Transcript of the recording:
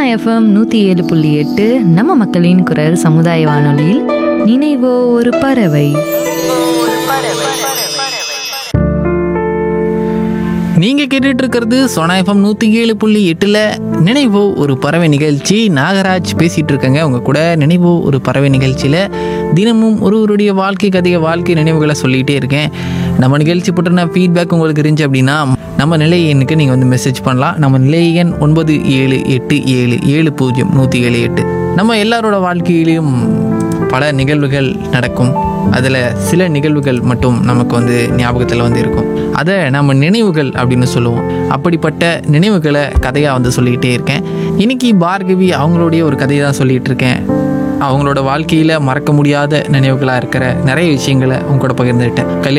FM நூற்றி ஏழு புள்ளி எட்டு நம்ம மக்களின் குரல் சமுதாய வானொலியில் நினைவோ ஒரு பறவை நீங்க கேட்டுட்டு இருக்கிறது சோனா எஃப்எம் நூத்தி ஏழு புள்ளி எட்டுல நினைவோ ஒரு பறவை நிகழ்ச்சி நாகராஜ் பேசிட்டு இருக்கேங்க உங்க கூட நினைவோ ஒரு பறவை நிகழ்ச்சியில தினமும் ஒருவருடைய வாழ்க்கை கதைய வாழ்க்கை நினைவுகளை சொல்லிகிட்டே இருக்கேன் நம்ம நிகழ்ச்சி பற்றின ஃபீட்பேக் உங்களுக்கு இருந்துச்சு அப்படின்னா நம்ம நிலை எண்ணுக்கு நீங்கள் வந்து மெசேஜ் பண்ணலாம் நம்ம நிலை எண் ஒன்பது ஏழு எட்டு ஏழு ஏழு பூஜ்ஜியம் நூற்றி ஏழு எட்டு நம்ம எல்லாரோட வாழ்க்கையிலையும் பல நிகழ்வுகள் நடக்கும் அதில் சில நிகழ்வுகள் மட்டும் நமக்கு வந்து ஞாபகத்தில் வந்து இருக்கும் அதை நம்ம நினைவுகள் அப்படின்னு சொல்லுவோம் அப்படிப்பட்ட நினைவுகளை கதையாக வந்து சொல்லிக்கிட்டே இருக்கேன் இன்னைக்கு பார்கவி அவங்களுடைய ஒரு கதையை தான் சொல்லிகிட்டு இருக்கேன் அவங்களோட வாழ்க்கையில் மறக்க முடியாத நினைவுகளாக இருக்கிற நிறைய விஷயங்களை அவங்க கூட பகிர்ந்துக்கிட்டேன் கல்யாணம்